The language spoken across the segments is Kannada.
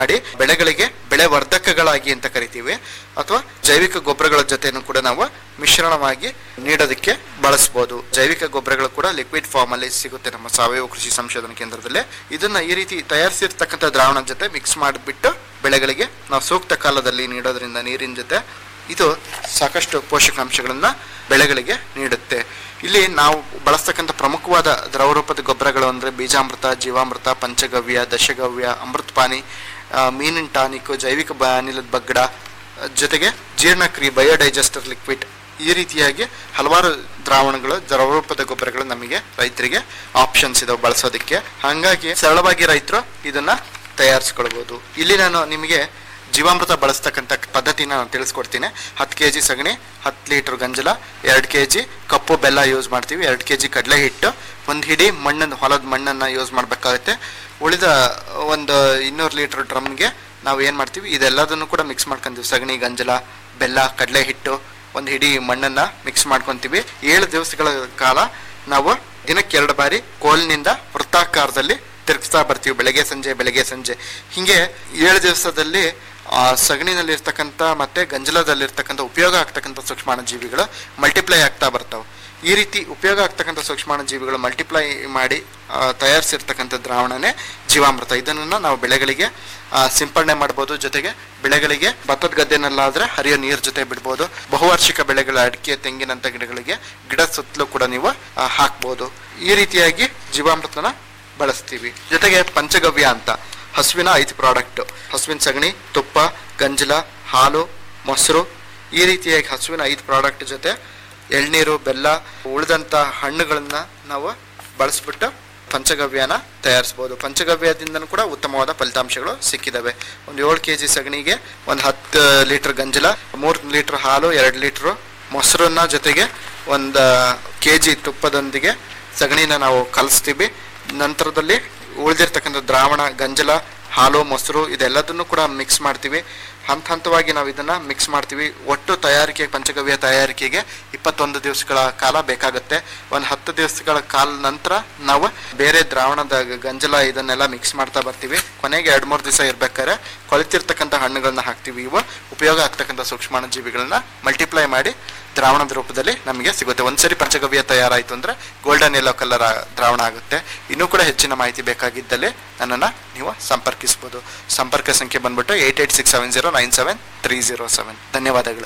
ಮಾಡಿ ಬೆಳೆಗಳಿಗೆ ಬೆಳೆ ವರ್ಧಕಗಳಾಗಿ ಅಂತ ಕರಿತೀವಿ ಅಥವಾ ಜೈವಿಕ ಗೊಬ್ಬರಗಳ ಜೊತೆನೂ ಕೂಡ ನಾವು ಮಿಶ್ರಣವಾಗಿ ನೀಡೋದಕ್ಕೆ ಬಳಸಬಹುದು ಜೈವಿಕ ಗೊಬ್ಬರಗಳು ಕೂಡ ಲಿಕ್ವಿಡ್ ಫಾರ್ಮ್ ಅಲ್ಲಿ ಸಿಗುತ್ತೆ ನಮ್ಮ ಸಾವಯವ ಕೃಷಿ ಸಂಶೋಧನಾ ಕೇಂದ್ರದಲ್ಲಿ ಇದನ್ನ ಈ ರೀತಿ ತಯಾರಿಸಿರ್ತಕ್ಕಂಥ ದ್ರಾವಣ ಜೊತೆ ಮಿಕ್ಸ್ ಮಾಡಿಬಿಟ್ಟು ಬೆಳೆಗಳಿಗೆ ನಾವು ಸೂಕ್ತ ಕಾಲದಲ್ಲಿ ನೀಡೋದ್ರಿಂದ ನೀರಿನ ಜೊತೆ ಇದು ಸಾಕಷ್ಟು ಪೋಷಕಾಂಶಗಳನ್ನ ಬೆಳೆಗಳಿಗೆ ನೀಡುತ್ತೆ ಇಲ್ಲಿ ನಾವು ಬಳಸ್ತಕ್ಕಂಥ ಪ್ರಮುಖವಾದ ದ್ರವರೂಪದ ಗೊಬ್ಬರಗಳು ಅಂದ್ರೆ ಬೀಜಾಮೃತ ಜೀವಾಮೃತ ಪಂಚಗವ್ಯ ದಶಗವ್ಯ ಅಮೃತ ಪಾನಿ ಆ, ಮೀನಿನ ಟಾನಿಕ್ ಜೈವಿಕ ಬ- ಅನಿಲದ ಬಗ್ಗಡ ಆ, ಜೊತೆಗೆ ಜೀರ್ಣಕ್ರಿಯೆ ಬಯೋಡೈಜೆಸ್ಟರ್ ಲಿಕ್ವಿಡ್ ಈ ರೀತಿಯಾಗಿ ಹಲವಾರು ದ್ರಾವಣಗಳು ದ್ರವರೂಪದ ಗೊಬ್ಬರಗಳು ನಮಗೆ ರೈತರಿಗೆ ಆಪ್ಷನ್ಸ್ ಇದಾವೆ ಬಳಸೋದಕ್ಕೆ ಹಾಗಾಗಿ ಸರಳವಾಗಿ ರೈತರು ಇದನ್ನ ತಯಾರಿಸ್ಕೊಳ್ಬಹುದು ಇಲ್ಲಿ ನಾನು ನಿಮಗೆ ಜೀವಾಮೃತ ಬಳಸ್ತಕ್ಕಂಥ ಪದ್ಧತಿನ ನಾನು ತಿಳಿಸ್ಕೊಡ್ತೀನಿ ಹತ್ತು ಕೆ ಜಿ ಸಗಣಿ ಹತ್ತು ಲೀಟರ್ ಗಂಜಲ ಎರಡು ಕೆ ಜಿ ಕಪ್ಪು ಬೆಲ್ಲ ಯೂಸ್ ಮಾಡ್ತೀವಿ ಎರಡು ಕೆ ಜಿ ಕಡಲೆ ಹಿಟ್ಟು ಒಂದು ಹಿಡಿ ಮಣ್ಣನ್ನು ಹೊಲದ ಮಣ್ಣನ್ನು ಯೂಸ್ ಮಾಡಬೇಕಾಗುತ್ತೆ ಉಳಿದ ಒಂದು ಇನ್ನೂರು ಲೀಟರ್ ಡ್ರಮ್ಗೆ ನಾವು ಏನು ಮಾಡ್ತೀವಿ ಇದೆಲ್ಲದನ್ನು ಕೂಡ ಮಿಕ್ಸ್ ಮಾಡ್ಕೊಂತೀವಿ ಸಗಣಿ ಗಂಜಲ ಬೆಲ್ಲ ಕಡಲೆ ಹಿಟ್ಟು ಒಂದು ಹಿಡಿ ಮಣ್ಣನ್ನು ಮಿಕ್ಸ್ ಮಾಡ್ಕೊತೀವಿ ಏಳು ದಿವಸಗಳ ಕಾಲ ನಾವು ದಿನಕ್ಕೆ ಎರಡು ಬಾರಿ ಕೋಲ್ನಿಂದ ವೃತ್ತಾಕಾರದಲ್ಲಿ ತಿರುಗಿಸ್ತಾ ಬರ್ತೀವಿ ಬೆಳಗ್ಗೆ ಸಂಜೆ ಬೆಳಗ್ಗೆ ಸಂಜೆ ಹಿಂಗೆ ಏಳು ದಿವಸದಲ್ಲಿ ಆ ಸಗಣಿನಲ್ಲಿ ಇರ್ತಕ್ಕಂಥ ಮತ್ತೆ ಗಂಜಲದಲ್ಲಿರ್ತಕ್ಕಂಥ ಉಪಯೋಗ ಆಗ್ತಕ್ಕಂಥ ಸೂಕ್ಷ್ಮಾಣು ಜೀವಿಗಳು ಮಲ್ಟಿಪ್ಲೈ ಆಗ್ತಾ ಬರ್ತಾವೆ ಈ ರೀತಿ ಉಪಯೋಗ ಆಗ್ತಕ್ಕಂಥ ಸೂಕ್ಷ್ಮಾಣು ಜೀವಿಗಳು ಮಲ್ಟಿಪ್ಲೈ ಮಾಡಿ ಆ, ತಯಾರಿಸಿರ್ತಕ್ಕಂಥ ದ್ರಾವಣನೇ ಜೀವಾಮೃತ ಇದನ್ನ ನಾವು ಬೆಳೆಗಳಿಗೆ ಆ, ಸಿಂಪಡಣೆ ಮಾಡ್ಬೋದು ಜೊತೆಗೆ ಬೆಳೆಗಳಿಗೆ ಭತ್ತದ ಗದ್ದೆನಲ್ಲಾದ್ರೆ ಹರಿಯೋ ನೀರ್ ಜೊತೆ ಬಿಡ್ಬೋದು ಬಹುವಾರ್ಷಿಕ ಬೆಳೆಗಳ ಅಡಿಕೆ ತೆಂಗಿನಂತ ಗಿಡಗಳಿಗೆ ಗಿಡ ಸುತ್ತಲೂ ಕೂಡ ನೀವು ಆ, ಹಾಕ್ಬೋದು ಈ ರೀತಿಯಾಗಿ ಜೀವಾಮೃತನ ಬಳಸ್ತೀವಿ ಜೊತೆಗೆ ಪಂಚಗವ್ಯ ಅಂತ ಹಸುವಿನ ಐದು ಪ್ರಾಡಕ್ಟ್ ಹಸುವಿನ ಸಗಣಿ ತುಪ್ಪ ಗಂಜಲ ಹಾಲು ಮೊಸರು ಈ ರೀತಿಯಾಗಿ ಹಸುವಿನ ಐದು ಪ್ರಾಡಕ್ಟ್ ಜೊತೆ ಎಳ್ನೀರು ಬೆಲ್ಲ ಉಳಿದಂತ ಹಣ್ಣುಗಳನ್ನ ನಾವು ಬಳಸ್ಬಿಟ್ಟು ಪಂಚಗವ್ಯನ ತಯಾರಿಸ್ಬೋದು ಪಂಚಗವ್ಯದಿಂದನೂ ಕೂಡ ಉತ್ತಮವಾದ ಫಲಿತಾಂಶಗಳು ಸಿಕ್ಕಿದಾವೆ ಒಂದು ಏಳು ಕೆ ಜಿ ಸಗಣಿಗೆ ಒಂದು ಹತ್ತು ಲೀಟರ್ ಗಂಜಲ ಮೂರು ಲೀಟರ್ ಹಾಲು ಎರಡು ಲೀಟ್ರು ಮೊಸರನ್ನ ಜೊತೆಗೆ ಒಂದು ಕೆ ಜಿ ತುಪ್ಪದೊಂದಿಗೆ ಸಗಣಿನ ನಾವು ಕಲಿಸ್ತೀವಿ ನಂತರದಲ್ಲಿ ಉಳಿದಿರ್ತಕ್ಕಂಥ ದ್ರಾವಣ ಗಂಜಲ ಹಾಲು ಮೊಸರು ಇದೆಲ್ಲದನ್ನು ಕೂಡ ಮಿಕ್ಸ್ ಮಾಡ್ತೀವಿ ಹಂತ ಹಂತವಾಗಿ ನಾವು ಇದನ್ನ ಮಿಕ್ಸ್ ಮಾಡ್ತೀವಿ ಒಟ್ಟು ತಯಾರಿಕೆ ಪಂಚಗವ್ಯ ತಯಾರಿಕೆಗೆ ಇಪ್ಪತ್ತೊಂದು ದಿವಸಗಳ ಕಾಲ ಬೇಕಾಗುತ್ತೆ ಒಂದು ಹತ್ತು ದಿವಸಗಳ ಕಾಲ ನಂತರ ನಾವು ಬೇರೆ ದ್ರಾವಣದ ಗಂಜಲ ಇದನ್ನೆಲ್ಲ ಮಿಕ್ಸ್ ಮಾಡ್ತಾ ಬರ್ತೀವಿ ಕೊನೆಗೆ ಎರಡು ಮೂರು ದಿವಸ ಇರ್ಬೇಕಾದ್ರೆ ಕೊಳೆತಿರ್ತಕ್ಕಂಥ ಹಣ್ಣುಗಳನ್ನ ಹಾಕ್ತೀವಿ ಇವು ಉಪಯೋಗ ಆಗ್ತಕ್ಕಂಥ ಸೂಕ್ಷ್ಮಾಣು ಜೀವಿಗಳನ್ನ ಮಲ್ಟಿಪ್ಲೈ ಮಾಡಿ ದ್ರಾವಣದ ರೂಪದಲ್ಲಿ ನಮಗೆ ಸಿಗುತ್ತೆ ಒಂದ್ಸರಿ ಪಂಚಗವ್ಯ ತಯಾರಾಯಿತು ಅಂದ್ರೆ ಗೋಲ್ಡನ್ ಯೆಲ್ಲೋ ಕಲರ್ ದ್ರಾವಣ ಆಗುತ್ತೆ ಇನ್ನೂ ಕೂಡ ಹೆಚ್ಚಿನ ಮಾಹಿತಿ ಬೇಕಾಗಿದ್ದಲ್ಲಿ ನನ್ನನ್ನು ನೀವು ಸಂಪರ್ಕಿಸಬಹುದು ಸಂಪರ್ಕ ಸಂಖ್ಯೆ ಬಂದ್ಬಿಟ್ಟು eight eight six seven zero nine seven three zero seven ಧನ್ಯವಾದಗಳು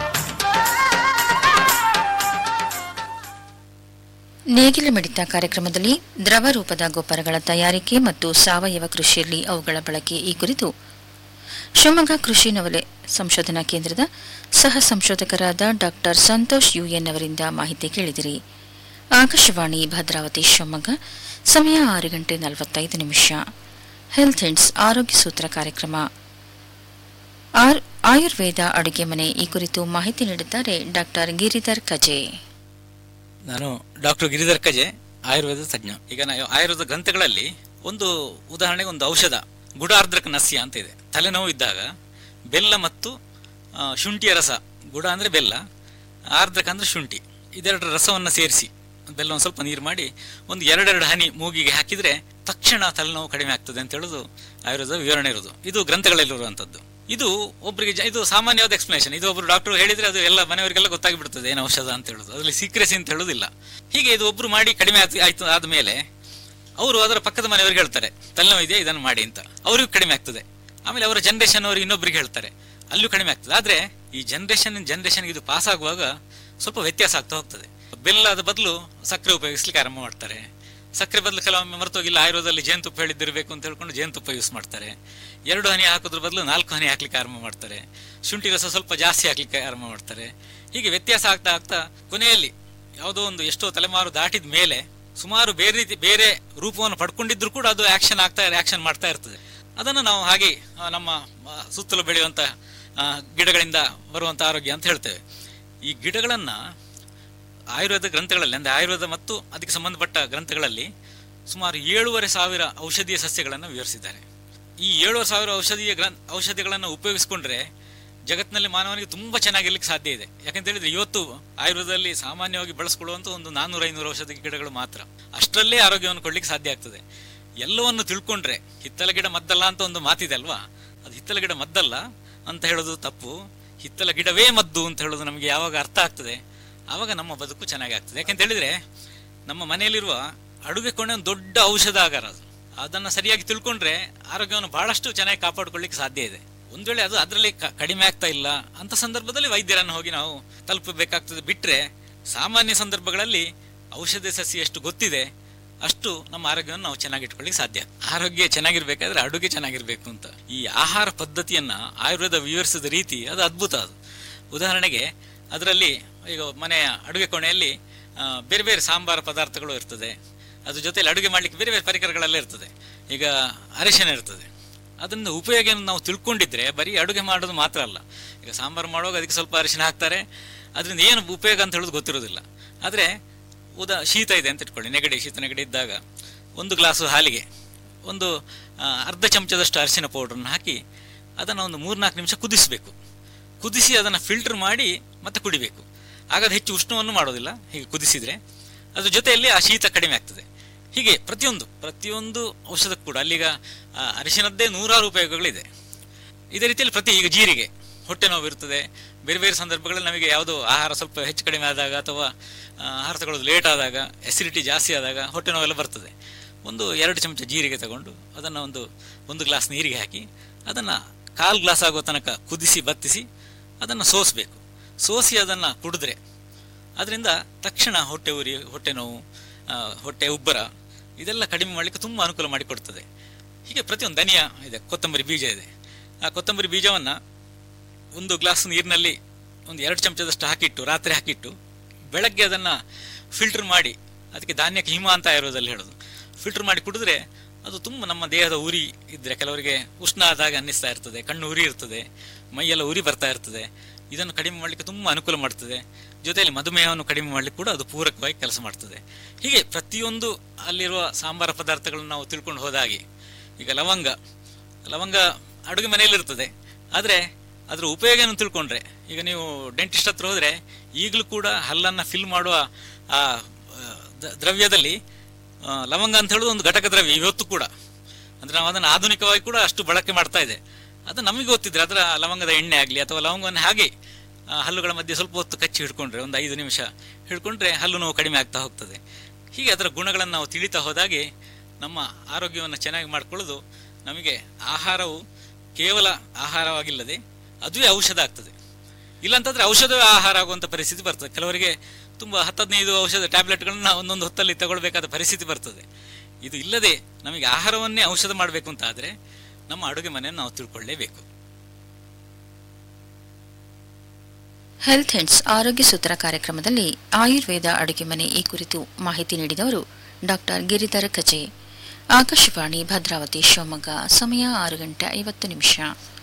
ನೇಗಿಲ ಮಿಡಿತ ಕಾರ್ಯಕ್ರಮದಲ್ಲಿ ದ್ರವ ರೂಪದ ಗೊಬ್ಬರಗಳ ತಯಾರಿಕೆ ಮತ್ತು ಸಾವಯವ ಕೃಷಿಯಲ್ಲಿ ಅವುಗಳ ಬಳಕೆ ಈ ಕುರಿತು ಶಿವಮೊಗ್ಗ ಕೃಷಿ ನವಲೆ ಸಂಶೋಧನಾ ಕೇಂದ್ರದ ಸಹ ಸಂಶೋಧಕರಾದ ಡಾಕ್ಟರ್ ಸಂತೋಷ್ ಯುಎನ್ ಅವರಿಂದ ಮಾಹಿತಿ ಕೇಳಿದಿರಿ ಆಕಾಶವಾಣಿ ಭದ್ರಾವತಿ ಶಿವಮೊಗ್ಗ ಸಮಯ ಆರು ಗಂಟೆ ನಲವತ್ತೈದು ನಿಮಿಷ ಹೆಲ್ತ್ ಹಿಂಡ್ಸ್ ಆರೋಗ್ಯ ಸೂತ್ರ ಕಾರ್ಯಕ್ರಮ ಆರ್- ಆಯುರ್ವೇದ ಅಡುಗೆ ಮನೆ ಈ ಕುರಿತು ಮಾಹಿತಿ ನೀಡಿದ್ದಾರೆ ಡಾಕ್ಟರ್ ಗಿರಿಧರ್ ಕಜೆ ನಾನು ಡಾಕ್ಟರ್ ಗಿರಿಧರ್ ಕಜೆ ಆಯುರ್ವೇದ ತಜ್ಞ ಈಗ ನಾವು ಆಯುರ್ವೇದ ಗ್ರಂಥಗಳಲ್ಲಿ ಒಂದು ಉದಾಹರಣೆಗೆ ಒಂದು ಔಷಧ ಗುಡಾರ್ದ್ರಕ ನಸ್ಯ ಅಂತ ಇದೆ ತಲೆನೋವು ಇದ್ದಾಗ ಬೆಲ್ಲ ಮತ್ತು ಆ, ಶುಂಠಿಯ ರಸ ಗುಡ ಅಂದ್ರೆ ಬೆಲ್ಲ ಆರ್ದ್ರಕ ಅಂದ್ರೆ ಶುಂಠಿ ಇದೆರಡರ ರಸವನ್ನು ಸೇರಿಸಿ ಬೆಲ್ಲವನ್ನು ಸ್ವಲ್ಪ ನೀರು ಮಾಡಿ ಒಂದು ಎರಡೆರಡು ಹನಿ ಮೂಗಿಗೆ ಹಾಕಿದ್ರೆ ತಕ್ಷಣ ತಲೆನೋವು ಕಡಿಮೆ ಆಗ್ತದೆ ಅಂತ ಹೇಳೋದು ಆಯುರ್ವೇದ ವಿವರಣೆ ಇರೋದು ಇದು ಗ್ರಂಥಗಳಲ್ಲಿರುವಂಥದ್ದು ಇದು ಒಬ್ಬರಿಗೆ ಜ- ಇದು ಸಾಮಾನ್ಯವಾದ ಎಕ್ಸ್ಪ್ಲನೇಷನ್ ಇದು ಒಬ್ರು ಡಾಕ್ಟರ್ ಹೇಳಿದ್ರೆ ಅದು ಎಲ್ಲ ಮನೆಯವರಿಗೆಲ್ಲ ಗೊತ್ತಾಗಿ ಬಿಡ್ತದೆ ಏನು ಔಷಧ ಅಂತ ಹೇಳೋದು ಅದರಲ್ಲಿ ಸೀಕ್ರೆಸಿ ಅಂತ ಹೇಳೋದಿಲ್ಲ ಹೀಗೆ ಇದು ಒಬ್ರು ಮಾಡಿ ಕಡಿಮೆ ಆಯ್ತು ಆಯ್ತು ಆದ್ಮೇಲೆ ಅವರು ಅದರ ಪಕ್ಕದ ಮನೆಯವ್ರಿಗೆ ಹೇಳ್ತಾರೆ ತಲೆನೋವು ಇದೆಯಾ ಇದನ್ನು ಮಾಡಿ ಅಂತ ಅವರಿಗೂ ಕಡಿಮೆ ಆಗ್ತದೆ ಆಮೇಲೆ ಅವರ ಜನರೇಷನ್ ಅವರು ಇನ್ನೊಬ್ಬರಿಗೆ ಹೇಳ್ತಾರೆ ಅಲ್ಲೂ ಕಡಿಮೆ ಆಗ್ತದೆ ಆದ್ರೆ ಈ ಜನರೇಷನ್ ಜನರೇಷನ್ ಇದು ಪಾಸ್ ಆಗುವಾಗ ಸ್ವಲ್ಪ ವ್ಯತ್ಯಾಸ ಆಗ್ತಾ ಹೋಗ್ತದೆ ಬೆಲ್ಲದ ಬದಲು ಸಕ್ಕರೆ ಉಪಯೋಗಿಸ್ಲಿಕ್ಕೆ ಆರಂಭ ಮಾಡ್ತಾರೆ ಸಕ್ಕರೆ ಬದಲು ಕೆಲವೊಮ್ಮೆ ಮರ್ತೋಗಿಲ್ಲ ಆಯುರ್ವೇದದಲ್ಲಿ ಜೇನುತುಪ್ಪ ಹೇಳಿದ್ದಿರಬೇಕು ಅಂತ ಹೇಳ್ಕೊಂಡು ಜೇನುತುಪ್ಪ ಯೂಸ್ ಮಾಡ್ತಾರೆ ಎರಡು ಹನಿ ಹಾಕೋದ್ರ ಬದಲು ನಾಲ್ಕು ಹನಿ ಹಾಕ್ಲಿಕ್ಕೆ ಆರಂಭ ಮಾಡ್ತಾರೆ ಶುಂಠಿ ರಸ ಸ್ವಲ್ಪ ಜಾಸ್ತಿ ಹಾಕ್ಲಿಕ್ಕೆ ಆರಂಭ ಮಾಡ್ತಾರೆ ಹೀಗೆ ವ್ಯತ್ಯಾಸ ಆಗ್ತಾ ಆಗ್ತಾ ಕೊನೆಯಲ್ಲಿ ಯಾವುದೋ ಒಂದು ಎಷ್ಟೋ ತಲೆಮಾರು ದಾಟಿದ ಮೇಲೆ ಸುಮಾರು ಬೇರೆ ರೀತಿ ಬೇರೆ ರೂಪವನ್ನು ಪಡ್ಕೊಂಡಿದ್ರು ಕೂಡ ಅದು ಆಕ್ಷನ್ ಆಗ್ತಾ ಆಕ್ಷನ್ ಮಾಡ್ತಾ ಇರ್ತದೆ ಅದನ್ನು ನಾವು ಹಾಗೆ ಆ, ನಮ್ಮ ಆ, ಸುತ್ತಲೂ ಬೆಳೆಯುವಂತ ಆ, ಗಿಡಗಳಿಂದ ಬರುವಂತ ಆರೋಗ್ಯ ಅಂತ ಹೇಳ್ತೇವೆ ಈ ಗಿಡಗಳನ್ನ ಆಯುರ್ವೇದ ಗ್ರಂಥಗಳಲ್ಲಿ ಅಂದ್ರೆ ಆಯುರ್ವೇದ ಮತ್ತು ಅದಕ್ಕೆ ಸಂಬಂಧಪಟ್ಟ ಗ್ರಂಥಗಳಲ್ಲಿ ಸುಮಾರು ಏಳೂವರೆ ಸಾವಿರ ಔಷಧೀಯ ಸಸ್ಯಗಳನ್ನು ವಿವರಿಸಿದ್ದಾರೆ ಈ ಏಳುವರೆ ಸಾವಿರ ಔಷಧೀಯ ಗ್ರಂ ಔಷಧಿಗಳನ್ನು ಉಪಯೋಗಿಸಿಕೊಂಡ್ರೆ ಜಗತ್ತಿನಲ್ಲಿ ಮಾನವನಿಗೆ ತುಂಬಾ ಚೆನ್ನಾಗಿರ್ಲಿಕ್ಕೆ ಸಾಧ್ಯ ಇದೆ ಯಾಕಂತ ಹೇಳಿದ್ರೆ ಇವತ್ತು ಆಯುರ್ವೇದದಲ್ಲಿ ಸಾಮಾನ್ಯವಾಗಿ ಬಳಸ್ಕೊಳ್ಳುವಂತ ಒಂದು ನಾನ್ನೂರ ಐನೂರು ಔಷಧಿ ಗಿಡಗಳು ಮಾತ್ರ ಅಷ್ಟರಲ್ಲೇ ಆರೋಗ್ಯವನ್ನು ಕೊಡ್ಲಿಕ್ಕೆ ಸಾಧ್ಯ ಆಗ್ತದೆ ಎಲ್ಲವನ್ನು ತಿಳ್ಕೊಂಡ್ರೆ ಹಿತ್ತಲ ಗಿಡ ಮದ್ದಲ್ಲ ಅಂತ ಒಂದು ಮಾತಿದೆ ಅಲ್ವಾ ಅದು ಹಿತ್ತಲ ಗಿಡ ಮದ್ದಲ್ಲ ಅಂತ ಹೇಳೋದು ತಪ್ಪು ಹಿತ್ತಲ ಗಿಡವೇ ಮದ್ದು ಅಂತ ಹೇಳೋದು ನಮಗೆ ಯಾವಾಗ ಅರ್ಥ ಆಗ್ತದೆ ಆವಾಗ ನಮ್ಮ ಬದುಕು ಚೆನ್ನಾಗಿ ಆಗ್ತದೆ ಯಾಕೆಂತ ಹೇಳಿದ್ರೆ ನಮ್ಮ ಮನೆಯಲ್ಲಿರುವ ಅಡುಗೆ ಕೋಣೆ ಒಂದು ದೊಡ್ಡ ಔಷಧ ಆಗಾರ ಅದು ಅದನ್ನ ಸರಿಯಾಗಿ ತಿಳ್ಕೊಂಡ್ರೆ ಆರೋಗ್ಯವನ್ನು ಬಹಳಷ್ಟು ಚೆನ್ನಾಗಿ ಕಾಪಾಡ್ಕೊಳ್ಳಿಕ್ಕೆ ಸಾಧ್ಯ ಇದೆ ಒಂದ್ ವೇಳೆ ಅದು ಅದರಲ್ಲಿ ಕ- ಕಡಿಮೆ ಆಗ್ತಾ ಇಲ್ಲ ಅಂತ ಸಂದರ್ಭದಲ್ಲಿ ವೈದ್ಯರನ್ನು ಹೋಗಿ ನಾವು ತಲುಪಬೇಕಾಗ್ತದೆ ಬಿಟ್ರೆ ಸಾಮಾನ್ಯ ಸಂದರ್ಭಗಳಲ್ಲಿ ಔಷಧಿ ಸಸಿ ಎಷ್ಟು ಗೊತ್ತಿದೆ ಅಷ್ಟು ನಮ್ಮ ಆರೋಗ್ಯವನ್ನು ನಾವು ಚೆನ್ನಾಗಿಟ್ಕೊಳ್ಳಿಕ್ಕೆ ಸಾಧ್ಯ ಆರೋಗ್ಯ ಚೆನ್ನಾಗಿರ್ಬೇಕಾದ್ರೆ ಅಡುಗೆ ಚೆನ್ನಾಗಿರ್ಬೇಕು ಅಂತ ಈ ಆಹಾರ ಪದ್ಧತಿಯನ್ನ ಆಯುರ್ವೇದ ವಿವರಿಸಿದ ರೀತಿ ಅದು ಅದ್ಭುತ ಅದು ಉದಾಹರಣೆಗೆ ಅದರಲ್ಲಿ ಈಗ ಮನೆಯ ಅಡುಗೆ ಕೋಣೆಯಲ್ಲಿ ಆ, ಬೇರೆ ಬೇರೆ ಸಾಂಬಾರ ಪದಾರ್ಥಗಳು ಇರ್ತದೆ ಅದ್ರ ಜೊತೆಲಿ ಅಡುಗೆ ಮಾಡ್ಲಿಕ್ಕೆ ಬೇರೆ ಬೇರೆ ಪರಿಕರಗಳೆಲ್ಲ ಇರ್ತದೆ ಈಗ ಅರಿಶಿನ ಇರ್ತದೆ ಅದನ್ನ ಉಪಯೋಗ ನಾವು ತಿಳ್ಕೊಂಡಿದ್ರೆ ಬರೀ ಅಡುಗೆ ಮಾಡೋದು ಮಾತ್ರ ಅಲ್ಲ ಈಗ ಸಾಂಬಾರು ಮಾಡುವಾಗ ಅದಕ್ಕೆ ಸ್ವಲ್ಪ ಅರಿಶಿನ ಹಾಕ್ತಾರೆ ಅದರಿಂದ ಏನು ಉಪಯೋಗ ಅಂತ ಹೇಳೋದು ಗೊತ್ತಿರೋದಿಲ್ಲ ಆದರೆ ಉದಾ ಶೀತ ಇದೆ ಅಂತ ಇಟ್ಕೊಳ್ಳಿ ನೆಗಡಿ ಶೀತ ನೆಗಡಿ ಇದ್ದಾಗ ಒಂದು ಗ್ಲಾಸು ಹಾಲಿಗೆ ಒಂದು ಆ, ಅರ್ಧ ಚಮಚದಷ್ಟು ಅರಿಶಿನ ಪೌಡ್ರನ್ನ ಹಾಕಿ ಅದನ್ನು ಒಂದು ಮೂರ್ನಾಲ್ಕು ನಿಮಿಷ ಕುದಿಸಬೇಕು ಕುದಿಸಿ ಅದನ್ನು ಫಿಲ್ಟರ್ ಮಾಡಿ ಮತ್ತೆ ಕುಡಿಬೇಕು ಆಗ ಅದು ಹೆಚ್ಚು ಉಷ್ಣವನ್ನು ಮಾಡೋದಿಲ್ಲ ಹೀಗೆ ಕುದಿಸಿದ್ರೆ ಅದ್ರ ಜೊತೆಯಲ್ಲಿ ಆ ಶೀತ ಕಡಿಮೆ ಆಗ್ತದೆ ಹೀಗೆ ಪ್ರತಿಯೊಂದು ಪ್ರತಿಯೊಂದು ಔಷಧಕ್ಕೂ ಕೂಡ ಅಲ್ಲಿಗ ಆ, ಅರಿಶಿನದ್ದೇ ನೂರಾರು ಉಪಯೋಗಗಳಿದೆ ಇದೇ ರೀತಿಯಲ್ಲಿ ಪ್ರತಿ ಈಗ ಜೀರಿಗೆ ಹೊಟ್ಟೆ ನೋವು ಇರ್ತದೆ ಬೇರೆ ಬೇರೆ ಸಂದರ್ಭಗಳಲ್ಲಿ ನಮಗೆ ಯಾವುದೋ ಆಹಾರ ಸ್ವಲ್ಪ ಹೆಚ್ಚು ಕಡಿಮೆ ಆದಾಗ ಅಥವಾ ಆ, ಆಹಾರ ತಗೊಳ್ಳೋದು ಲೇಟ್ ಆದಾಗ ಎಸಿಡಿಟಿ ಜಾಸ್ತಿ ಆದಾಗ ಹೊಟ್ಟೆ ನೋವೆಲ್ಲ ಬರ್ತದೆ ಒಂದು ಎರಡು ಚಮಚ ಜೀರಿಗೆ ತಗೊಂಡು ಅದನ್ನು ಒಂದು ಒಂದು ಗ್ಲಾಸ್ ನೀರಿಗೆ ಹಾಕಿ ಅದನ್ನು ಕಾಲು ಗ್ಲಾಸ್ ಆಗೋ ತನಕ ಕುದಿಸಿ ಬತ್ತಿಸಿ ಅದನ್ನು ಸೋಸಬೇಕು ಸೋಸಿ ಅದನ್ನು ಕುಡಿದ್ರೆ ಅದರಿಂದ ತಕ್ಷಣ ಹೊಟ್ಟೆ ಉರಿ ಹೊಟ್ಟೆ ನೋವು ಆ, ಹೊಟ್ಟೆ ಉಬ್ಬರ ಇದೆಲ್ಲ ಕಡಿಮೆ ಮಾಡಲಿಕ್ಕೆ ತುಂಬ ಅನುಕೂಲ ಮಾಡಿಕೊಡ್ತದೆ ಹೀಗೆ ಪ್ರತಿಯೊಂದು ಧನಿಯಾ ಇದೆ ಕೊತ್ತಂಬರಿ ಬೀಜ ಇದೆ ಆ ಕೊತ್ತಂಬರಿ ಬೀಜವನ್ನು ಒಂದು ಗ್ಲಾಸ್ ನೀರಿನಲ್ಲಿ ಒಂದು ಎರಡು ಚಮಚದಷ್ಟು ಹಾಕಿಟ್ಟು ರಾತ್ರಿ ಹಾಕಿಟ್ಟು ಬೆಳಗ್ಗೆ ಅದನ್ನು ಫಿಲ್ಟರ್ ಮಾಡಿ ಅದಕ್ಕೆ ಧಾನ್ಯಕ್ಕೆ ಹಿಮ ಅಂತ ಆಯುರ್ವೇದದಲ್ಲಿ ಹೇಳೋದು ಫಿಲ್ಟರ್ ಮಾಡಿ ಕುಡಿದ್ರೆ ಅದು ತುಂಬ ನಮ್ಮ ದೇಹದ ಉರಿ ಇದ್ದರೆ ಕೆಲವರಿಗೆ ಉಷ್ಣ ಆದಾಗ ಅನ್ನಿಸ್ತಾ ಇರ್ತದೆ ಕಣ್ಣು ಉರಿ ಇರ್ತದೆ ಮೈಯೆಲ್ಲ ಉರಿ ಬರ್ತಾ ಇರ್ತದೆ ಇದನ್ನು ಕಡಿಮೆ ಮಾಡಲಿಕ್ಕೆ ತುಂಬ ಅನುಕೂಲ ಮಾಡ್ತದೆ ಜೊತೆಯಲ್ಲಿ ಮಧುಮೇಹವನ್ನು ಕಡಿಮೆ ಮಾಡಲಿಕ್ಕೆ ಕೂಡ ಅದು ಪೂರಕವಾಗಿ ಕೆಲಸ ಮಾಡ್ತದೆ ಹೀಗೆ ಪ್ರತಿಯೊಂದು ಅಲ್ಲಿರುವ ಸಾಂಬಾರ ಪದಾರ್ಥಗಳನ್ನು ನಾವು ತಿಳ್ಕೊಂಡು ಹೋದಾಗೆ ಈಗ ಲವಂಗ ಲವಂಗ ಅಡುಗೆ ಮನೆಯಲ್ಲಿ ಇರ್ತದೆ ಆದರೆ ಅದರ ಉಪಯೋಗವನ್ನು ತಿಳ್ಕೊಂಡ್ರೆ ಈಗ ನೀವು ಡೆಂಟಿಸ್ಟ್ ಹತ್ರ ಹೋದ್ರೆ ಈಗಲೂ ಕೂಡ ಹಲ್ಲನ್ನು ಫಿಲ್ ಮಾಡುವ ಆ ಆ, ದ- ದ್ರವ್ಯದಲ್ಲಿ ಆ, ಲವಂಗ ಅಂತ ಹೇಳೋದು ಒಂದು ಘಟಕ ದ್ರವ್ಯ ಇವತ್ತು ಕೂಡ ಅಂದ್ರೆ ನಾವು ಅದನ್ನು ಆಧುನಿಕವಾಗಿ ಕೂಡ ಅಷ್ಟು ಬಳಕೆ ಮಾಡ್ತಾ ಇದೆ ಅದು ನಮಗೆ ಗೊತ್ತಿದ್ರೆ ಅದರ ಲವಂಗದ ಎಣ್ಣೆ ಆಗಲಿ ಅಥವಾ ಲವಂಗವನ್ನು ಹಾಗೆ ಆ, ಹಲ್ಲುಗಳ ಮಧ್ಯೆ ಸ್ವಲ್ಪ ಹೊತ್ತು ಕಚ್ಚಿ ಹಿಡ್ಕೊಂಡ್ರೆ ಒಂದು ಐದು ನಿಮಿಷ ಹಿಡ್ಕೊಂಡ್ರೆ ಹಲ್ಲು ನೋವು ಕಡಿಮೆ ಆಗ್ತಾ ಹೋಗ್ತದೆ ಹೀಗೆ ಅದರ ಗುಣಗಳನ್ನು ನಾವು ತಿಳಿತಾ ಹೋದಾಗೆ ನಮ್ಮ ಆರೋಗ್ಯವನ್ನು ಚೆನ್ನಾಗಿ ಮಾಡ್ಕೊಳ್ಳೋದು ನಮಗೆ ಆಹಾರವು ಕೇವಲ ಆಹಾರವಾಗಿಲ್ಲದೆ ಅದುವೇ ಔಷಧ ಆಗ್ತದೆ ಇಲ್ಲಂತಂದ್ರೆ ಔಷಧವೇ ಆಹಾರ ಆಗುವಂಥ ಪರಿಸ್ಥಿತಿ ಬರ್ತದೆ ಕೆಲವರಿಗೆ ತುಂಬ ಹತ್ತದೈದು ಔಷಧ ಟ್ಯಾಬ್ಲೆಟ್ಗಳನ್ನ ಒಂದೊಂದು ಹೊತ್ತಲ್ಲಿ ತಗೊಳ್ಬೇಕಾದ ಪರಿಸ್ಥಿತಿ ಬರ್ತದೆ ಇದು ಇಲ್ಲದೆ ನಮಗೆ ಆಹಾರವನ್ನೇ ಔಷಧ ಮಾಡಬೇಕು ಅಂತ ಆದರೆ ನಮ್ಮ ಅಡುಗೆ ಮನೆಯನ್ನು ನಾವು ತಿಳ್ಕೊಳ್ಳೇಬೇಕು ಹೆಲ್ತ್ ಹೆಂಡ್ಸ್ ಆರೋಗ್ಯ ಸೂತ್ರ ಕಾರ್ಯಕ್ರಮದಲ್ಲಿ ಆಯುರ್ವೇದ ಅಡುಗೆ ಮನೆ ಈ ಕುರಿತು ಮಾಹಿತಿ ನೀಡಿದವರು ಡಾಕ್ಟರ್ ಗಿರಿಧರ ಕಜೆ ಆಕಾಶವಾಣಿ ಭದ್ರಾವತಿ ಶಿವಮೊಗ್ಗ ಸಮಯ ಆರು ಗಂಟೆ ಐವತ್ತು ನಿಮಿಷ